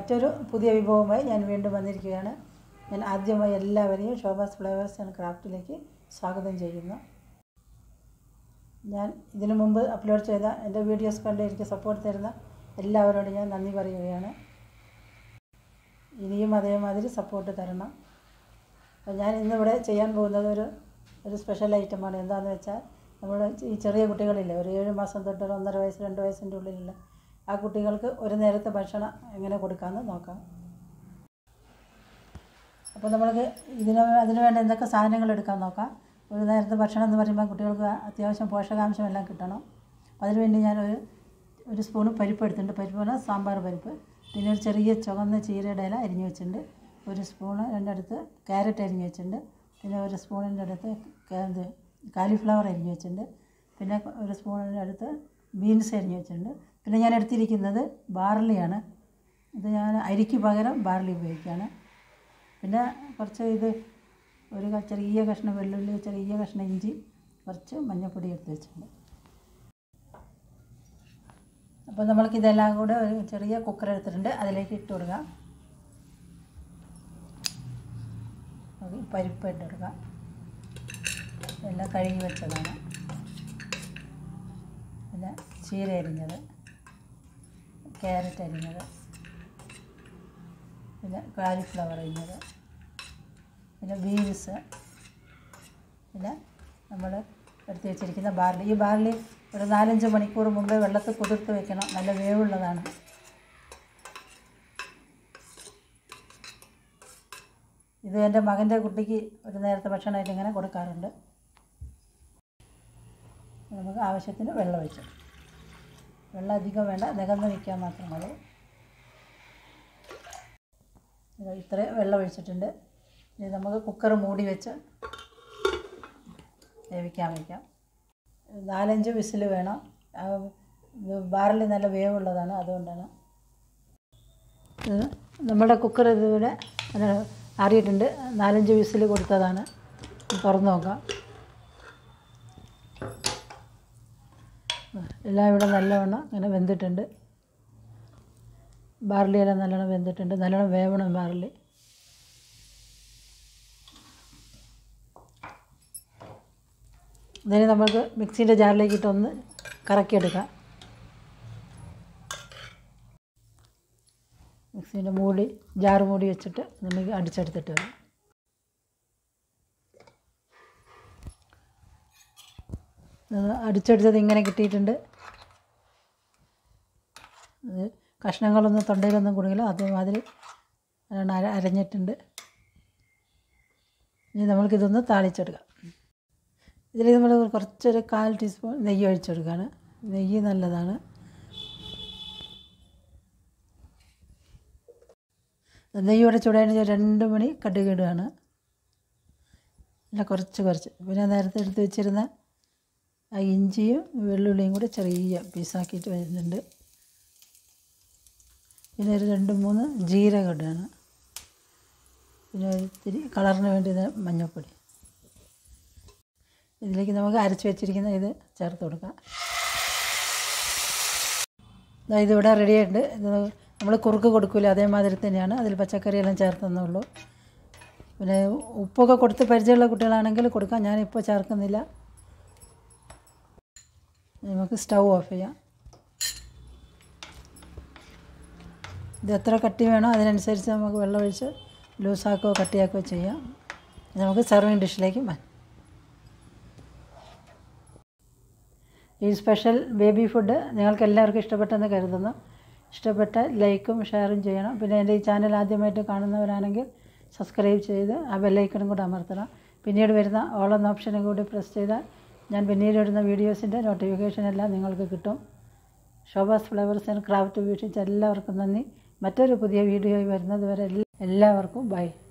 മറ്റൊരു പുതിയ വിഭവവുമായി ഞാൻ വീണ്ടും വന്നിരിക്കുകയാണ് ഞാൻ ആദ്യമായി എല്ലാവരെയും ശോഭാസ് ഫ്ലേവേഴ്സ് ആൻഡ് ക്രാഫ്റ്റിലേക്ക് സ്വാഗതം ചെയ്യുന്നു ഞാൻ ഇതിനു മുമ്പ് അപ്ലോഡ് ചെയ്ത എൻ്റെ വീഡിയോസ് കണ്ട് എനിക്ക് സപ്പോർട്ട് തരുന്ന എല്ലാവരോടും ഞാൻ നന്ദി പറയുകയാണ് ഇനിയും അതേമാതിരി സപ്പോർട്ട് തരണം അപ്പോൾ ഞാൻ ഇന്നിവിടെ ചെയ്യാൻ പോകുന്നത് ഒരു ഒരു സ്പെഷ്യൽ ഐറ്റമാണ് എന്താണെന്ന് വെച്ചാൽ നമ്മൾ ഈ ചെറിയ കുട്ടികളില്ലേ ഒരു ഏഴ് മാസം തൊട്ട് ഒരു ഒന്നര വയസ്സ് രണ്ട് വയസ്സിൻ്റെ ഉള്ളിലുള്ള ആ കുട്ടികൾക്ക് ഒരു നേരത്തെ ഭക്ഷണം എങ്ങനെ കൊടുക്കാമെന്ന് നോക്കാം അപ്പോൾ നമുക്ക് ഇതിന് അതിന് വേണ്ട എന്തൊക്കെ സാധനങ്ങൾ എടുക്കാൻ നോക്കാം ഒരു നേരത്തെ ഭക്ഷണം എന്ന് പറയുമ്പോൾ കുട്ടികൾക്ക് അത്യാവശ്യം പോഷകാംശം എല്ലാം കിട്ടണം അപ്പോൾ അതിനുവേണ്ടി ഞാനൊരു ഒരു സ്പൂണ് പരിപ്പ് എടുത്തിട്ടുണ്ട് പരിപ്പ് പറഞ്ഞാൽ സാമ്പാർ പരിപ്പ് പിന്നെ ഒരു ചെറിയ ചുവന്ന ചീരയുടെ ഇല അരിഞ്ഞ് വെച്ചിട്ടുണ്ട് ഒരു സ്പൂണ് എൻ്റെ അടുത്ത് ക്യാരറ്റ് അരിഞ്ഞ് വെച്ചിട്ടുണ്ട് പിന്നെ ഒരു സ്പൂണിൻ്റെ അടുത്ത് കാ- ഇത് കാലിഫ്ലവർ അരിഞ്ഞ് വെച്ചിട്ടുണ്ട് പിന്നെ ഒരു സ്പൂണിൻ്റെ അടുത്ത് ബീൻസ് അരിഞ്ഞ് വെച്ചിട്ടുണ്ട് പിന്നെ ഞാൻ എടുത്തിരിക്കുന്നത് ബാർലിയാണ് ഇത് ഞാൻ അരിക്ക് പകരം ബാർലി ഉപയോഗിക്കുകയാണ് പിന്നെ കുറച്ച് ഇത് ഒരു ക- ചെറിയ കഷ്ണം വെള്ളുള്ളി ചെറിയ കഷ്ണം ഇഞ്ചി കുറച്ച് മഞ്ഞൾപ്പൊടി എടുത്ത് വെച്ചിട്ടുണ്ട് അപ്പോൾ നമ്മൾക്ക് ഇതെല്ലാം കൂടെ ഒരു ചെറിയ കുക്കർ എടുത്തിട്ടുണ്ട് അതിലേക്ക് ഇട്ട് കൊടുക്കാം അത് പരിപ്പ് ഇട്ട് കൊടുക്കാം എല്ലാം കഴുകി വെച്ചതാണ് പിന്നെ ചീര അരിഞ്ഞത് ക്യാരറ്റ് അരിഞ്ഞത് പിന്നെ കാലിഫ്ലവർ അരിഞ്ഞത് പിന്നെ ബീൻസ് പിന്നെ നമ്മൾ എടുത്ത് വെച്ചിരിക്കുന്ന ബാർലി ഈ ബാർലി ഒരു നാലഞ്ച് മണിക്കൂർ മുമ്പേ വെള്ളത്തിൽ കുതിർത്ത് വെക്കണം നല്ല വേവുള്ളതാണ് ഇത് എൻ്റെ മകൻ്റെ കുട്ടിക്ക് ഒരു നേരത്തെ ഭക്ഷണമായിട്ട് ഇങ്ങനെ കൊടുക്കാറുണ്ട് നമുക്ക് ആവശ്യത്തിന് വെള്ളം ഒഴിച്ചു വെള്ളം അധികം വേണ്ട നികന്ന് നിൽക്കാൻ മാത്രം മതി ഇത് ഇത്രയും വെള്ളം ഒഴിച്ചിട്ടുണ്ട് ഇനി നമുക്ക് കുക്കർ മൂടി വെച്ച് വേവിക്കാൻ വയ്ക്കാം നാലഞ്ച് വിസിൽ വേണം ആ, ഇത് ബാറിൽ നല്ല വേവുള്ളതാണ് അതുകൊണ്ടാണ് ഇത് നമ്മുടെ കുക്കർ ഇതിവിടെ അത് ആറിയിട്ടുണ്ട് നാലഞ്ച് വിസിൽ കൊടുത്തതാണ് തുറന്ന് നോക്കാം എല്ലാം ഇവിടെ നല്ലവണ്ണം ഇങ്ങനെ വെന്തിട്ടുണ്ട് ബാർലി എല്ലാം നല്ലോണം വെന്തിട്ടുണ്ട് നല്ലോണം വേവണം ബാർലി ഇതിന് നമുക്ക് മിക്സീൻ്റെ ജാറിലേക്ക് ഇട്ടൊന്ന് കറക്കിയെടുക്കാം മിക്സീൻ്റെ മൂടി ജാറ് മൂടി വെച്ചിട്ട് നമുക്ക് അടിച്ചെടുത്തിട്ട് വരാം ഇത് അടിച്ചെടുത്തത് ഇങ്ങനെ കിട്ടിയിട്ടുണ്ട് ഇത് കഷ്ണങ്ങളൊന്നും തൊണ്ടയിലൊന്നും കുടുങ്ങില്ല അതേമാതിരി നല്ലോണം അര അരഞ്ഞിട്ടുണ്ട് ഇനി നമ്മൾക്കിതൊന്ന് താളിച്ചെടുക്കാം ഇതിൽ നമ്മൾ കുറച്ചൊരു കാൽ ടീസ്പൂൺ നെയ്യ് ഒഴിച്ചെടുക്കുകയാണ് നെയ്യ് നല്ലതാണ് നെയ്യ് ഇവിടെ ചൂടായിട്ട് രണ്ട് മണി കടുക് ഇടുകയാണ് പിന്നെ കുറച്ച് കുറച്ച് പിന്നെ നേരത്തെ എടുത്ത് വെച്ചിരുന്ന ആ ഇഞ്ചിയും വെള്ളുള്ളിയും കൂടി ചെറിയ പീസാക്കിയിട്ട് വരുന്നുണ്ട് പിന്നെ ഒരു രണ്ട് മൂന്ന് ജീരകം ഇടുകയാണ് പിന്നെ ഒരു ഇത്തിരി കളറിന് വേണ്ടി ഇത് മഞ്ഞൾപ്പൊടി ഇതിലേക്ക് നമുക്ക് അരച്ച് വെച്ചിരിക്കുന്ന ഇത് ചേർത്ത് കൊടുക്കാം ദാ ഇതിവിടെ റെഡി ആയിട്ടുണ്ട് ഇത് നമ്മൾ കുറുക്ക് കൊടുക്കില്ല അതേമാതിരി തന്നെയാണ് അതിൽ പച്ചക്കറിയെല്ലാം ചേർത്തെന്നുള്ളൂ പിന്നെ ഉപ്പൊക്കെ കൊടുത്ത് പരിചയമുള്ള കുട്ടികളാണെങ്കിൽ കൊടുക്കാം ഞാനിപ്പോൾ ചേർക്കുന്നില്ല നമുക്ക് സ്റ്റൗ ഓഫ് ചെയ്യാം ഇത് എത്ര കട്ടി വേണോ അതിനനുസരിച്ച് നമുക്ക് വെള്ളം ഒഴിച്ച് ലൂസാക്കുകയോ കട്ടിയാക്കുകയോ ചെയ്യാം ഇത് നമുക്ക് സെർവിങ് ഡിഷിലേക്ക് മാറ്റാം ഈ സ്പെഷ്യൽ ബേബി ഫുഡ് നിങ്ങൾക്ക് എല്ലാവർക്കും ഇഷ്ടപ്പെട്ടെന്ന് കരുതുന്നു ഇഷ്ടപ്പെട്ട ലൈക്കും ഷെയറും ചെയ്യണം പിന്നെ എൻ്റെ ഈ ചാനൽ ആദ്യമായിട്ട് കാണുന്നവരാണെങ്കിൽ സബ്സ്ക്രൈബ് ചെയ്ത് ആ ബെല്ലൈക്കണും കൂടെ അമർത്തണം പിന്നീട് വരുന്ന ഓൾ എന്ന ഓപ്ഷനും കൂടി പ്രസ് ചെയ്താൽ ഞാൻ പിന്നീട് ഇടുന്ന വീഡിയോസിൻ്റെ നോട്ടിഫിക്കേഷൻ എല്ലാം നിങ്ങൾക്ക് കിട്ടും ശോഭാസ് ഫ്ലവേഴ്സ് ആൻഡ് ക്രാഫ്റ്റ് വീക്ഷിച്ച എല്ലാവർക്കും നന്ദി മറ്റൊരു പുതിയ വീഡിയോ വരുന്നത് വരെ എല്ലാ- എല്ലാവർക്കും ബൈ